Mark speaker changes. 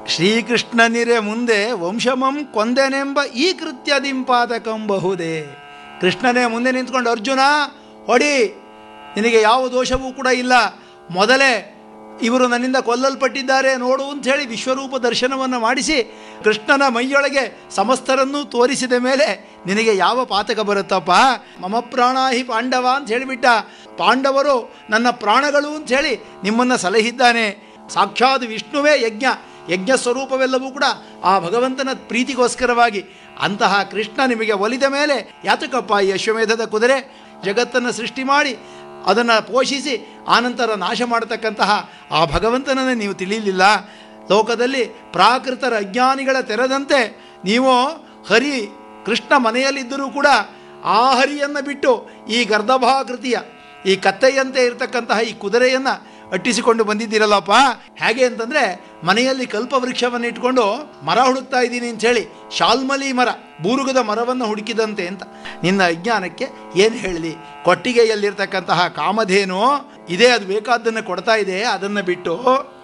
Speaker 1: ಶ್ರೀಕೃಷ್ಣನಿರೆ ಮುಂದೆ ವಂಶಮಂ ಕೊಂದೆನೆಂಬ ಈ ಕೃತ್ಯದಿಂಪಾತಕಂ ಬಹುದೇ ಕೃಷ್ಣನೇ ಮುಂದೆ ನಿಂತ್ಕೊಂಡು ಅರ್ಜುನ ಹೊಡಿ ನಿನಗೆ ಯಾವ ದೋಷವೂ ಕೂಡ ಇಲ್ಲ ಮೊದಲೇ ಇವರು ನನ್ನಿಂದ ಕೊಲ್ಲಲ್ಪಟ್ಟಿದ್ದಾರೆ ನೋಡು ಅಂತ ಹೇಳಿ ವಿಶ್ವರೂಪ ದರ್ಶನವನ್ನು ಮಾಡಿಸಿ ಕೃಷ್ಣನ ಮೈಯೊಳಗೆ ಸಮಸ್ತರನ್ನೂ ತೋರಿಸಿದ ಮೇಲೆ ನಿನಗೆ ಯಾವ ಪಾತಕ ಬರುತ್ತಪ್ಪ ಮಮ ಪ್ರಾಣಾಹಿ ಪಾಂಡವ ಅಂತ ಹೇಳಿಬಿಟ್ಟ ಪಾಂಡವರು ನನ್ನ ಪ್ರಾಣಗಳು ಅಂತ ಹೇಳಿ ನಿಮ್ಮನ್ನು ಸಲಹಿದ್ದಾನೆ ಸಾಕ್ಷಾತ್ ವಿಷ್ಣುವೇ ಯಜ್ಞ ಯಜ್ಞ ಸ್ವರೂಪವೆಲ್ಲವೂ ಕೂಡ ಆ ಭಗವಂತನ ಪ್ರೀತಿಗೋಸ್ಕರವಾಗಿ ಅಂತಹ ಕೃಷ್ಣ ನಿಮಗೆ ಒಲಿದ ಮೇಲೆ ಯಾತಕಪ್ಪ ಈ ಅಶ್ವಮೇಧದ ಕುದುರೆ ಜಗತ್ತನ್ನು ಸೃಷ್ಟಿ ಮಾಡಿ ಅದನ್ನು ಪೋಷಿಸಿ ಆನಂತರ ನಾಶ ಮಾಡತಕ್ಕಂತಹ ಆ ಭಗವಂತನನ್ನು ನೀವು ತಿಳಿಯಲಿಲ್ಲ ಲೋಕದಲ್ಲಿ ಪ್ರಾಕೃತರ ಅಜ್ಞಾನಿಗಳ ತೆರೆದಂತೆ ನೀವು ಹರಿ ಕೃಷ್ಣ ಮನೆಯಲ್ಲಿದ್ದರೂ ಕೂಡ ಆ ಹರಿಯನ್ನು ಬಿಟ್ಟು ಈ ಗರ್ಧಭಾಕೃತಿಯ ಈ ಕತ್ತೆಯಂತೆ ಇರತಕ್ಕಂತಹ ಈ ಕುದುರೆಯನ್ನು ಅಟ್ಟಿಸಿಕೊಂಡು ಬಂದಿದ್ದೀರಲ್ಲಪ್ಪ ಹೇಗೆ ಅಂತಂದರೆ ಮನೆಯಲ್ಲಿ ಕಲ್ಪವೃಕ್ಷವನ್ನು ಇಟ್ಕೊಂಡು ಮರ ಹುಡುಕ್ತಾ ಇದ್ದೀನಿ ಅಂಥೇಳಿ ಶಾಲ್ಮಲಿ ಮರ ಬೂರುಗದ ಮರವನ್ನು ಹುಡುಕಿದಂತೆ ಅಂತ ನಿನ್ನ ಅಜ್ಞಾನಕ್ಕೆ ಏನು ಹೇಳಲಿ ಕೊಟ್ಟಿಗೆಯಲ್ಲಿರ್ತಕ್ಕಂತಹ ಕಾಮಧೇನು ಇದೇ ಅದು ಬೇಕಾದ್ದನ್ನು ಕೊಡ್ತಾ ಇದೆ ಅದನ್ನು ಬಿಟ್ಟು